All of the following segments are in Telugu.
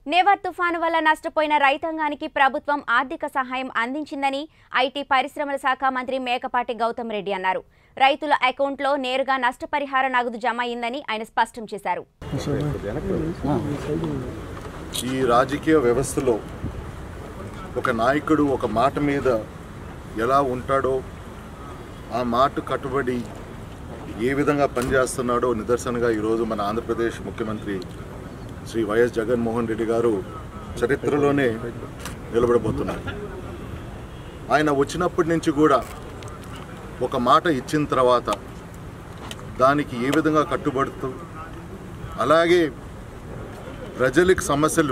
నేవర్ తుఫాను వల్ల నష్టపోయిన రైతాంగానికి ప్రభుత్వం ఆర్థిక సహాయం అందించిందని ఐటీ పరిశ్రమల శాఖ మంత్రి మేకపాటి గౌతమ్ రెడ్డి అన్నారు రైతుల అకౌంట్లో నేరుగా నష్టపరిహార నగదు జమ అయిందని ఆయన స్పష్టం చేశారు ఈ రాజకీయ వ్యవస్థలో ఒక నాయకుడు ఒక మాట మీద ఎలా ఉంటాడో ఆ మాట కట్టుబడి ఏ విధంగా పనిచేస్తున్నాడో నిదర్శనగా ఈరోజు మన ఆంధ్రప్రదేశ్ ముఖ్యమంత్రి శ్రీ వైఎస్ జగన్మోహన్ రెడ్డి గారు చరిత్రలోనే నిలబడబోతున్నారు ఆయన వచ్చినప్పటి నుంచి కూడా ఒక మాట ఇచ్చిన తర్వాత దానికి ఏ విధంగా కట్టుబడుతూ అలాగే ప్రజలకు సమస్యలు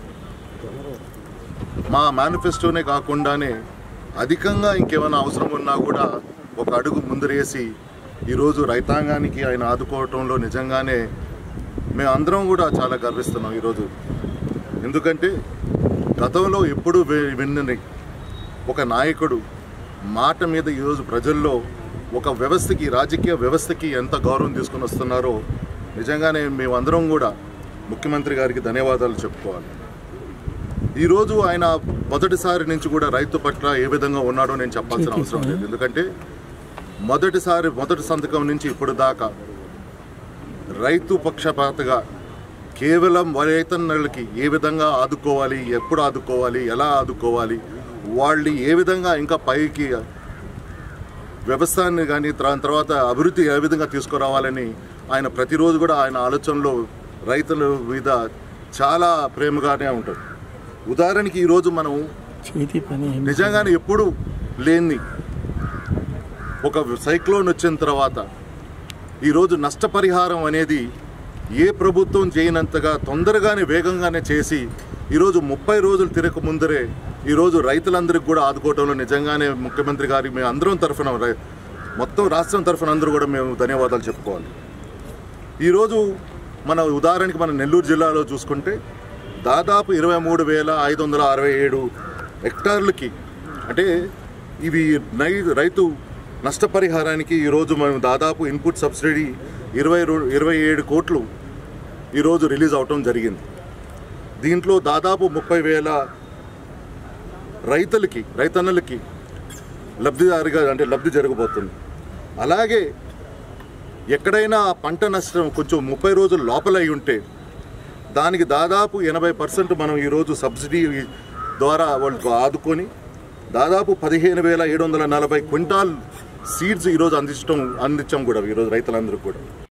మా మేనిఫెస్టోనే కాకుండానే అధికంగా ఇంకేమైనా అవసరం ఉన్నా కూడా ఒక అడుగు ముందరేసి ఈరోజు రైతాంగానికి ఆయన ఆదుకోవటంలో నిజంగానే మేమందరం కూడా చాలా గర్విస్తున్నాం ఈరోజు ఎందుకంటే గతంలో ఎప్పుడూ వి- విన్నని ఒక నాయకుడు మాట మీద ఈరోజు ప్రజల్లో ఒక వ్యవస్థకి రాజకీయ వ్యవస్థకి ఎంత గౌరవం తీసుకొని వస్తున్నారో నిజంగానే మేమందరం కూడా ముఖ్యమంత్రి గారికి ధన్యవాదాలు చెప్పుకోవాలి ఈరోజు ఆయన మొదటిసారి నుంచి కూడా రైతు పట్ల ఏ విధంగా ఉన్నాడో నేను చెప్పాల్సిన అవసరం లేదు ఎందుకంటే మొదటిసారి మొదటి సంతకం నుంచి ఇప్పుడు దాకా రైతు పక్షపాతగా కేవలం రైతన్నలకి ఏ విధంగా ఆదుకోవాలి ఎప్పుడు ఆదుకోవాలి ఎలా ఆదుకోవాలి వాళ్ళు ఏ విధంగా ఇంకా పైకి వ్యవస్థాన్ని కానీ దాని తర్వాత అభివృద్ధి ఏ విధంగా తీసుకురావాలని ఆయన ప్రతిరోజు కూడా ఆయన ఆలోచనలో రైతుల మీద చాలా ప్రేమగానే ఉంటాడు ఉదాహరణకి ఈరోజు మనం చేతి పని ఏం నిజంగానే ఎప్పుడు లేని ఒక సైక్లోన్ వచ్చిన తర్వాత ఈరోజు నష్టపరిహారం అనేది ఏ ప్రభుత్వం చేయనంతగా తొందరగానే వేగంగానే చేసి ఈరోజు ముప్పై రోజులు తిరగక ముందరే ఈరోజు రైతులందరికీ కూడా ఆదుకోవడంలో నిజంగానే ముఖ్యమంత్రి గారికి మేము అందరం తరఫున రై- మొత్తం రాష్ట్రం తరఫున అందరూ కూడా మేము ధన్యవాదాలు చెప్పుకోవాలి ఈరోజు మన ఉదాహరణకి మన నెల్లూరు జిల్లాలో చూసుకుంటే దాదాపు ఇరవై మూడు వేల ఐదు వందల అరవై ఏడు హెక్టార్లకి అంటే ఇవి నై రైతు నష్టపరిహారానికి ఈరోజు మనం దాదాపు ఇన్పుట్ సబ్సిడీ ఇరవై రో- ఇరవై ఏడు కోట్లు ఈరోజు రిలీజ్ అవటం జరిగింది దీంట్లో దాదాపు ముప్పై వేల రైతులకి రైతన్నలకి లబ్ధిదారుగా అంటే లబ్ధి జరగబోతుంది అలాగే ఎక్కడైనా ఆ పంట నష్టం కొంచెం ముప్పై రోజుల లోపల అయి ఉంటే దానికి దాదాపు ఎనభై పర్సెంట్ మనం ఈరోజు సబ్సిడీ ద్వారా వాళ్ళకు ఆదుకొని దాదాపు పదిహేను వేల ఏడు వందల నలభై క్వింటాల్ సీడ్స్ ఈరోజు అందించడం అందించాం కూడా ఈరోజు రైతులందరూ కూడా